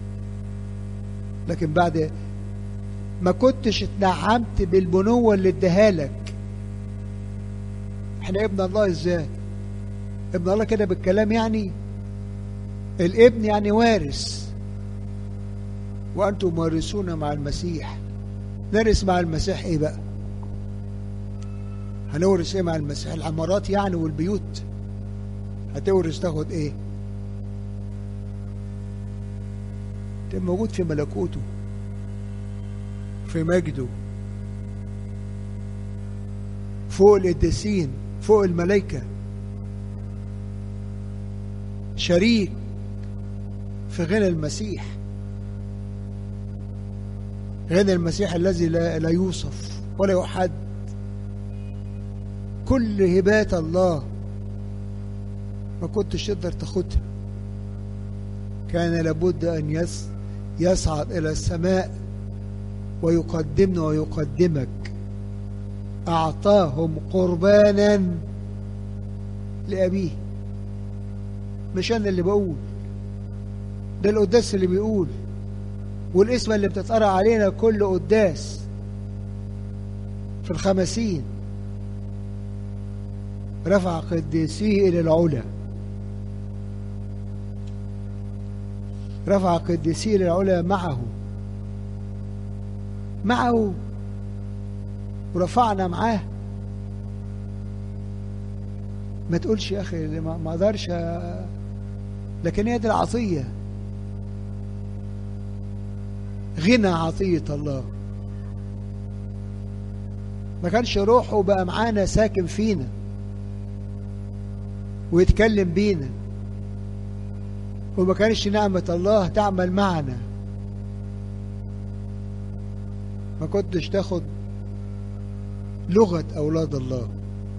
لكن بعد ما كنتش اتنعمت بالبنوة اللي اداها لك احنا ابن الله ازاي ابن الله كده بالكلام يعني الابن يعني وارث وانتم وارثون مع المسيح نرث مع المسيح ايه بقى هنورث ايه مع المسيح العمارات يعني والبيوت هتورث تاخد ايه تبقى موجود في ملكوته في مجده فوق القديسين فوق الملائكة شريك في غنى المسيح غنى المسيح الذي لا, لا يوصف ولا يحد كل هبات الله ما كنتش تقدر تاخدها كان لابد أن يس يصعد إلى السماء ويقدمنا ويقدمك أعطاهم قربانا لأبيه مش أنا اللي بقول ده القداس اللي بيقول والاسم اللي بتتقرأ علينا كل قداس في الخمسين رفع قديسيه إلى العلا رفع قديسيه إلى العلا معه معه ورفعنا معاه ما تقولش يا اخي ما اقدرش لكن هي دي العطيه غنى عطيه الله ما كانش روحه بقى معانا ساكن فينا ويتكلم بينا وما كانش نعمة الله تعمل معنا ما كنتش تاخد لغة أولاد الله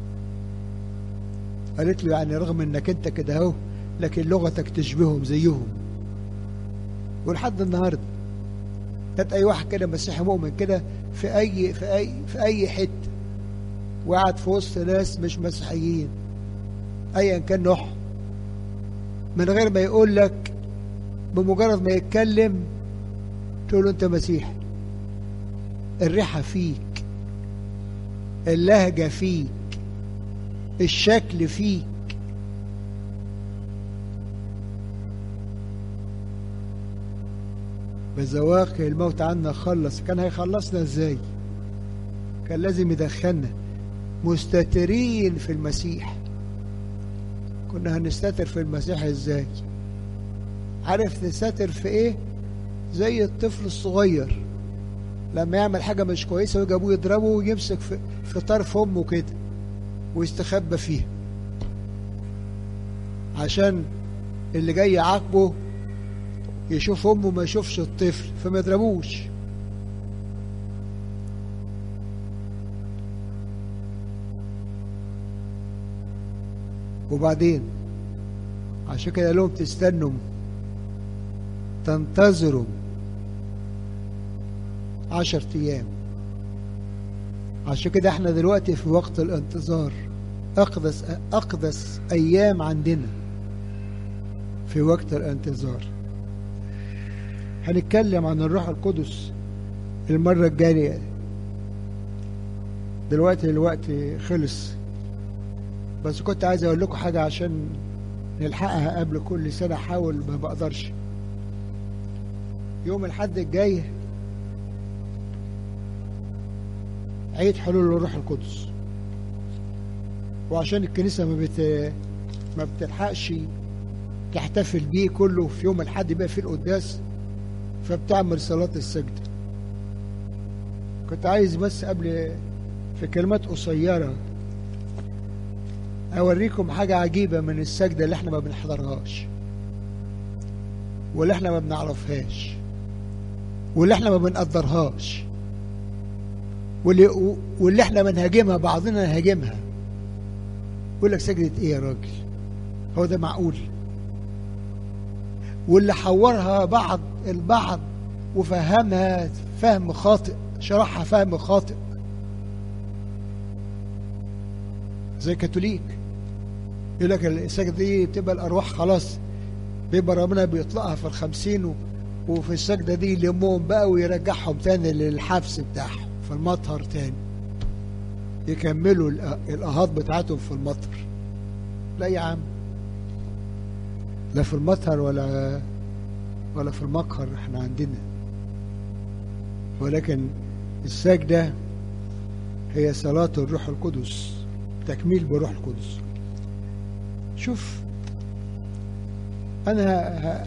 قالت له يعني رغم انك انت كده اهو لكن لغتك تشبههم زيهم ولحد النهارده هات اي واحد كده مسيحي مؤمن كده في اي في اي في اي حته وقعد في وسط ناس مش مسيحيين ايا كان نوعهم من غير ما يقول لك بمجرد ما يتكلم تقول له انت مسيحي الريحه فيك اللهجه فيك الشكل فيك بزواق الموت عنا خلص كان هيخلصنا ازاي كان لازم يدخلنا مستترين في المسيح كنا هنستتر في المسيح ازاي عارف نستتر في ايه زي الطفل الصغير لما يعمل حاجه مش كويسه ويجي ابوه يضربه ويمسك في, في طرف امه كده ويستخبى فيها عشان اللي جاي يعاقبه يشوف امه ما يشوفش الطفل فما يضربوش وبعدين عشان كده لهم تستنوا تنتظروا عشر ايام عشان كده احنا دلوقتي في وقت الانتظار اقدس اقدس ايام عندنا في وقت الانتظار هنتكلم عن الروح القدس المرة الجاية دلوقتي الوقت خلص بس كنت عايز اقول لكم حاجة عشان نلحقها قبل كل سنة احاول ما بقدرش يوم الحد الجاي عيد حلول الروح القدس وعشان الكنيسة ما بت ما بتلحقش تحتفل بيه كله في يوم الحد بقى في القداس فبتعمل صلاة السجدة كنت عايز بس قبل في كلمات قصيرة أوريكم حاجة عجيبة من السجدة اللي احنا ما بنحضرهاش واللي احنا ما بنعرفهاش واللي احنا ما بنقدرهاش واللي, واللي احنا بنهاجمها بعضنا نهاجمها يقول لك سجدة ايه يا راجل هو ده معقول واللي حورها بعض البعض وفهمها فهم خاطئ شرحها فهم خاطئ زي كاثوليك يقول لك السجدة دي بتبقى الأرواح خلاص بيبقى ربنا بيطلقها في الخمسين و... وفي السجدة دي يلمهم بقى ويرجعهم تاني للحبس بتاعهم في المطهر تاني يكملوا الأهات بتاعتهم في المطر لا يا عم لا في المطهر ولا ولا في المقهر احنا عندنا ولكن السجدة هي صلاة الروح القدس تكميل بروح القدس شوف انا ه...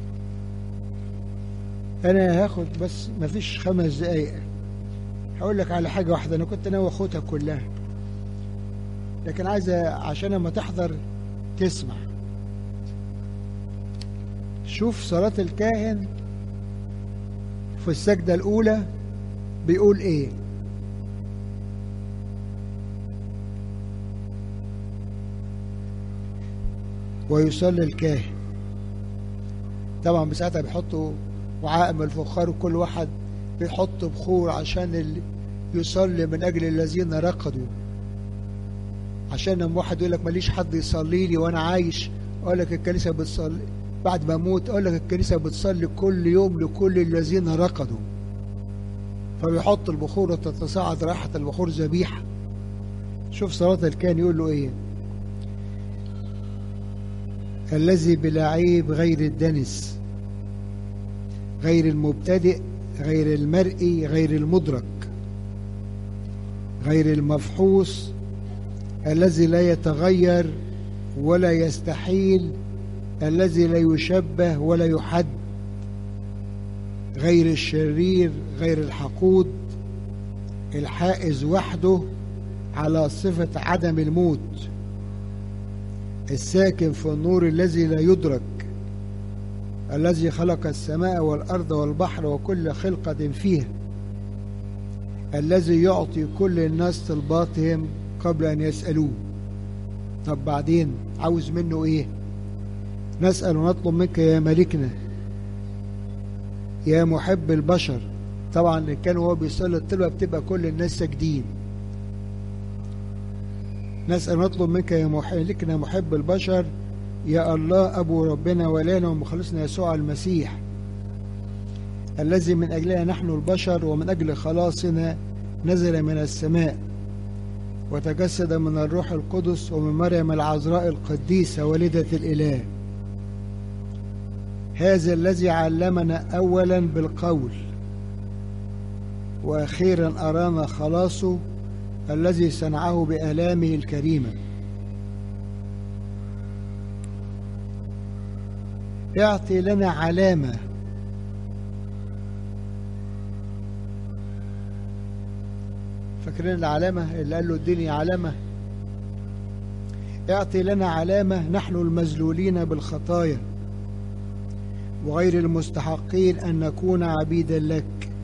انا هاخد بس مفيش خمس دقايق هقول لك على حاجة واحدة انا كنت ناوي اخدها كلها لكن عايز عشان لما تحضر تسمع شوف صلاة الكاهن في السجدة الأولى بيقول إيه ويصلي الكاهن طبعا بساعتها بيحطوا وعاء من الفخار وكل واحد بيحط بخور عشان اللي يصلي من أجل الذين رقدوا عشان لما واحد يقول لك ماليش حد يصلي لي وأنا عايش أقول لك الكنيسة بتصلي بعد ما اموت اقول لك الكنيسه بتصلي كل يوم لكل الذين رقدوا فبيحط البخور وتتصاعد رائحه البخور ذبيحه شوف صلاه الكاهن يقول له ايه الذي بلا عيب غير الدنس غير المبتدئ غير المرئي غير المدرك غير المفحوص الذي لا يتغير ولا يستحيل الذي لا يشبه ولا يحد غير الشرير غير الحقود الحائز وحده على صفة عدم الموت الساكن في النور الذي لا يدرك الذي خلق السماء والأرض والبحر وكل خلقة فيها الذي يعطي كل الناس طلباتهم قبل أن يسألوه طب بعدين عاوز منه إيه نسأل ونطلب منك يا ملكنا يا محب البشر طبعا كان هو بيصلي الطلبة بتبقى كل الناس ساجدين نسأل ونطلب منك يا ملكنا محب البشر يا الله أبو ربنا ولانا ومخلصنا يسوع المسيح الذي من أجلنا نحن البشر ومن أجل خلاصنا نزل من السماء وتجسد من الروح القدس ومن مريم العذراء القديسة والدة الإله هذا الذي علمنا أولا بالقول وأخيرا أرانا خلاصه الذي صنعه بآلامه الكريمة يعطي لنا علامة فاكرين العلامة اللي قال له اديني علامة يعطي لنا علامة نحن المذلولين بالخطايا وغير المستحقين أن نكون عبيدا لك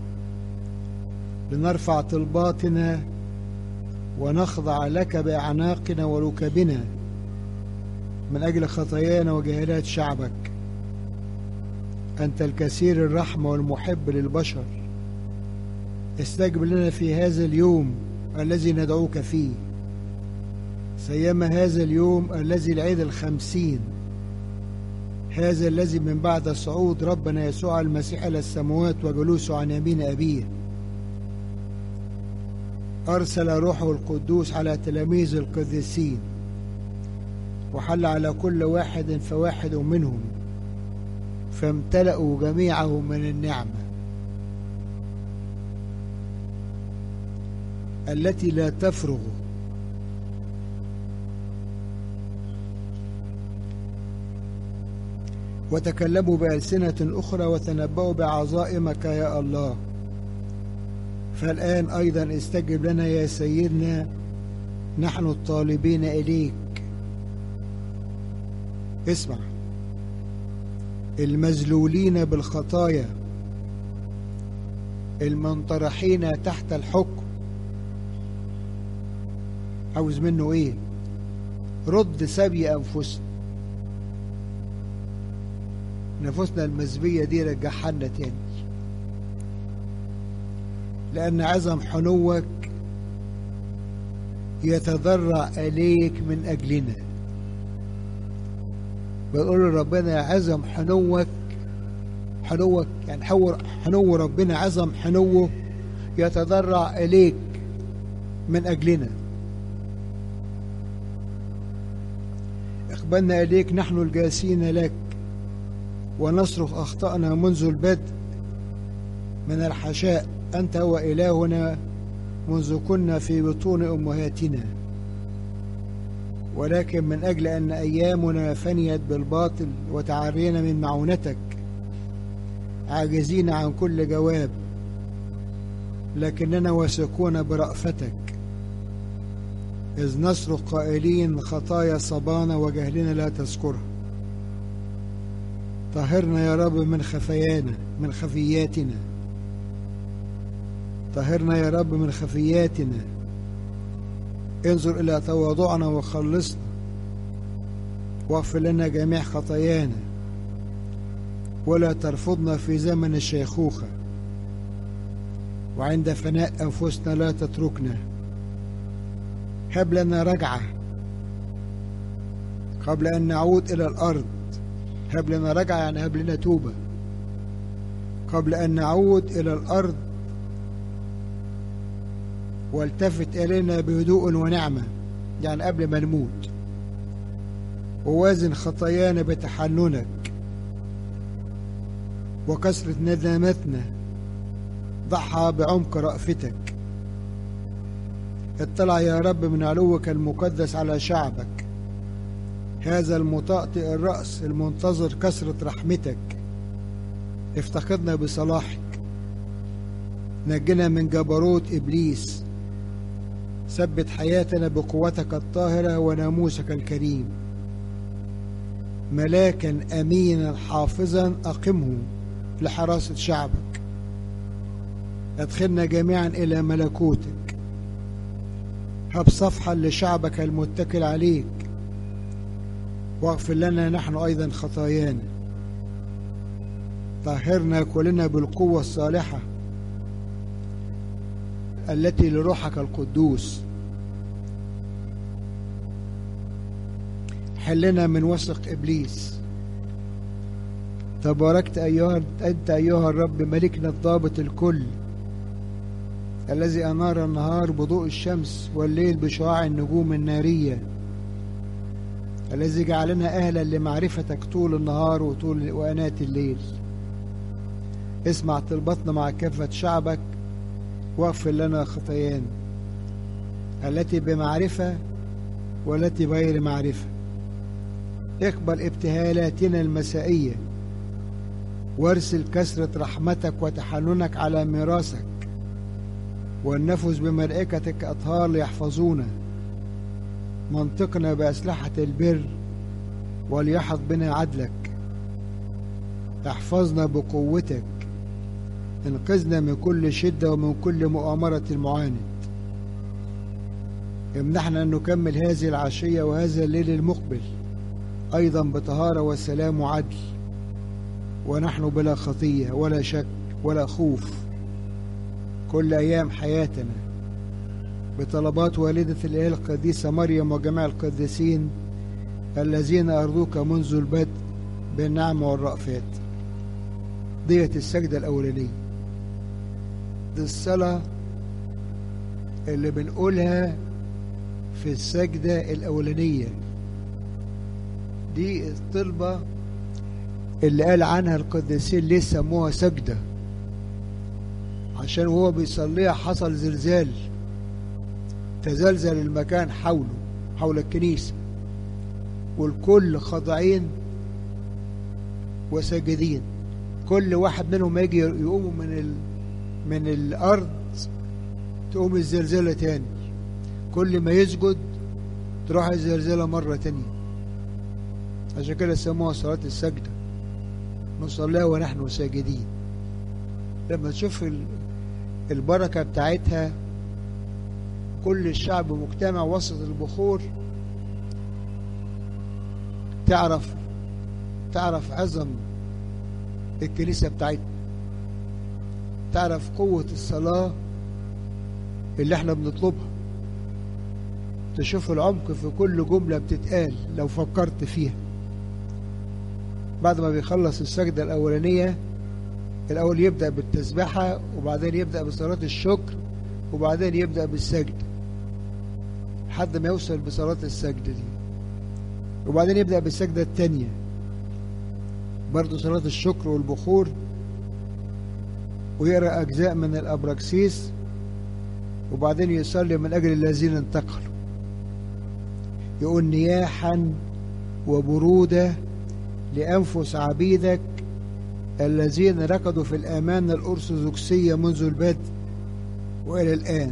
لنرفع طلباتنا ونخضع لك بأعناقنا وركبنا من أجل خطايانا وجهالات شعبك أنت الكثير الرحمة والمحب للبشر استجب لنا في هذا اليوم الذي ندعوك فيه سيما هذا اليوم الذي العيد الخمسين هذا الذي من بعد صعود ربنا يسوع المسيح إلى السماوات وجلوسه عن يمين أبيه أرسل روحه القدوس على تلاميذ القديسين وحل على كل واحد فواحد منهم فامتلأوا جميعه من النعمة التي لا تفرغ وتكلموا بألسنة أخرى وتنبأوا بعظائمك يا الله فالآن أيضا استجب لنا يا سيدنا نحن الطالبين إليك اسمع المذلولين بالخطايا المنطرحين تحت الحكم عاوز منه ايه رد سبي انفسنا نفوسنا المزبية دي رجعها لنا تاني لأن عظم حنوك يتضرع إليك من أجلنا بنقول لربنا عظم حنوك حنوك يعني حو حنو ربنا عظم حنوه يتضرع إليك من أجلنا اقبلنا إليك نحن الجالسين لك ونصرخ أخطأنا منذ البدء من الحشاء أنت هو إلهنا منذ كنا في بطون أمهاتنا ولكن من أجل أن أيامنا فنيت بالباطل وتعرينا من معونتك عاجزين عن كل جواب لكننا واثقون برأفتك إذ نصرخ قائلين خطايا صبانا وجهلنا لا تذكرها طهرنا يا رب من خفيانا من خفياتنا طهرنا يا رب من خفياتنا انظر إلى تواضعنا وخلصنا واغفر لنا جميع خطايانا ولا ترفضنا في زمن الشيخوخة وعند فناء أنفسنا لا تتركنا هب لنا رجعة قبل أن نعود إلى الأرض هب لنا رجعة يعني هب لنا توبة قبل أن نعود إلى الأرض والتفت إلينا بهدوء ونعمة يعني قبل ما نموت ووازن خطايانا بتحننك وكثرة ندامتنا ضعها بعمق رأفتك اطلع يا رب من علوك المقدس على شعبك هذا المطأطئ الرأس المنتظر كثرة رحمتك افتقدنا بصلاحك نجنا من جبروت إبليس ثبت حياتنا بقوتك الطاهرة وناموسك الكريم ملاكا أمينا حافظا أقمه لحراسة شعبك أدخلنا جميعا إلى ملكوتك هب صفحا لشعبك المتكل عليك واغفر لنا نحن أيضا خطايانا طهرنا كلنا بالقوة الصالحة التي لروحك القدوس حلنا من وسق إبليس تباركت أيها أنت أيها الرب ملكنا الضابط الكل الذي أنار النهار بضوء الشمس والليل بشعاع النجوم النارية الذي جعلنا أهلا لمعرفتك طول النهار وطول وأنات الليل اسمع طلبتنا مع كافة شعبك واغفر لنا خطايانا التي بمعرفة والتي بغير معرفة اقبل ابتهالاتنا المسائية وارسل كثرة رحمتك وتحننك على ميراثك والنفس بملائكتك أطهار ليحفظونا منطقنا بأسلحة البر وليحظ بنا عدلك احفظنا بقوتك انقذنا من كل شدة ومن كل مؤامرة المعاند امنحنا أن نكمل هذه العشية وهذا الليل المقبل أيضا بطهارة وسلام وعدل ونحن بلا خطية ولا شك ولا خوف كل أيام حياتنا بطلبات والدة الإله القديسة مريم وجميع القديسين الذين أرضوك منذ البدء بالنعمة والرأفات ديت السجدة الأولانية دي الصلاة اللي بنقولها في السجدة الأولانية دي الطلبة اللي قال عنها القديسين ليه سموها سجدة عشان وهو بيصليها حصل زلزال تزلزل المكان حوله حول الكنيسة والكل خاضعين وساجدين كل واحد منهم يجي يقوموا من ال... من الأرض تقوم الزلزلة تاني كل ما يسجد تروح الزلزلة مرة تانية عشان كده سموها صلاة السجدة نصليها ونحن ساجدين لما تشوف البركة بتاعتها كل الشعب مجتمع وسط البخور تعرف تعرف عظم الكنيسة بتاعتنا تعرف قوة الصلاة اللي احنا بنطلبها تشوف العمق في كل جملة بتتقال لو فكرت فيها بعد ما بيخلص السجدة الأولانية الأول يبدأ بالتسبحة وبعدين يبدأ بصلاة الشكر وبعدين يبدأ بالسجد لحد ما يوصل بصلاة السجدة دي وبعدين يبدأ بالسجدة التانية برضو صلاة الشكر والبخور ويقرأ أجزاء من الأبراكسيس وبعدين يصلي من أجل الذين انتقلوا يقول نياحا وبرودة لأنفس عبيدك الذين ركضوا في الأمانة الأرثوذكسية منذ البدء وإلى الآن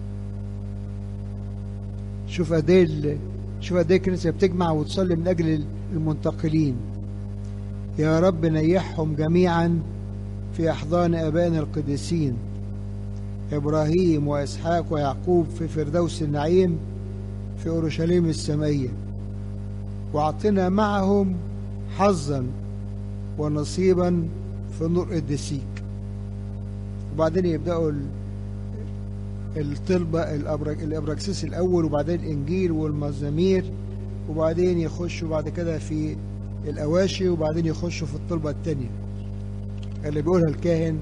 شوف قد ايه شوف قد ايه الكنيسة بتجمع وتصلي من أجل المنتقلين يا رب نيحهم جميعا في أحضان آبائنا القديسين إبراهيم وإسحاق ويعقوب في فردوس النعيم في أورشليم السمائية واعطنا معهم حظا ونصيبا في نور قدسيك وبعدين يبدأوا الطلبة الأبراكسيس الأول وبعدين الإنجيل والمزامير وبعدين يخشوا بعد كده في الأواشي وبعدين يخشوا في الطلبة التانية اللي بيقولها الكاهن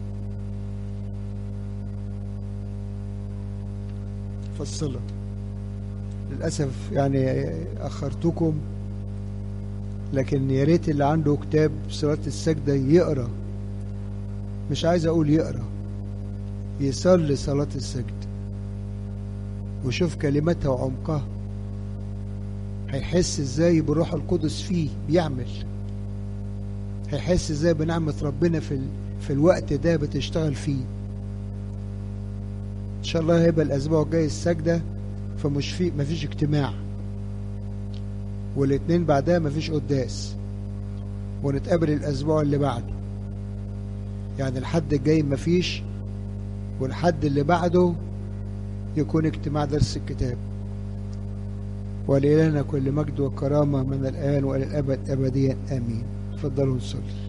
في الصلاة للأسف يعني أخرتكم لكن يا ريت اللي عنده كتاب صلاة السجدة يقرأ مش عايز أقول يقرأ يصلي صلاة السجد وشوف كلماتها وعمقها هيحس ازاي بروح القدس فيه بيعمل هيحس ازاي بنعمة ربنا في ال... في الوقت ده بتشتغل فيه ان شاء الله هيبقى الاسبوع الجاي السجدة فمش في مفيش اجتماع والاتنين بعدها مفيش قداس ونتقابل الاسبوع اللي بعده يعني الحد الجاي مفيش والحد اللي بعده يكون اجتماع درس الكتاب ولإلهنا كل مجد وكرامة من الآن وإلى الأبد أبديا آمين تفضلوا نصلي